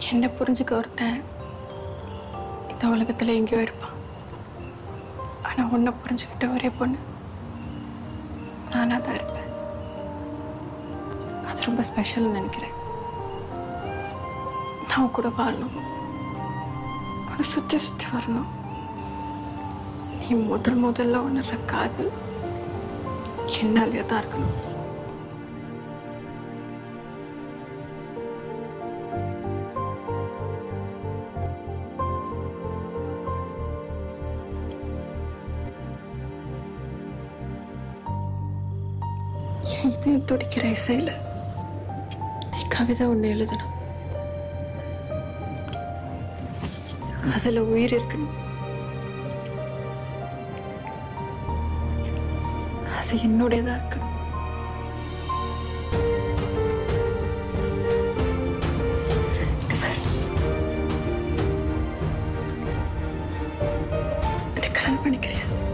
என்ன புரிஞ்சுக்க ஒருத்தன் இந்த உலகத்துல எங்கேயோ இருப்பான் ஆனா உன்னை புரிஞ்சுக்கிட்ட ஒரே பொண்ணு நானா தான் இருப்பேன் அது ரொம்ப ஸ்பெஷல்னு நினைக்கிறேன் நான் உன் கூட வாழணும் உன்னை சுற்றி சுற்றி வரணும் நீ முதல் முதல்ல உணர்ற காதல் என்னாலேயே தான் இருக்கணும் என் இதயம் துடிக்கிற இசையில நீ கவிதை ஒன்று எழுதணும் அதுல உயிர் இருக்கணும் அது என்னுடையதா இருக்கணும் இங்க பாரு. என்னை கல்யாணம் பண்ணிக்கிறியா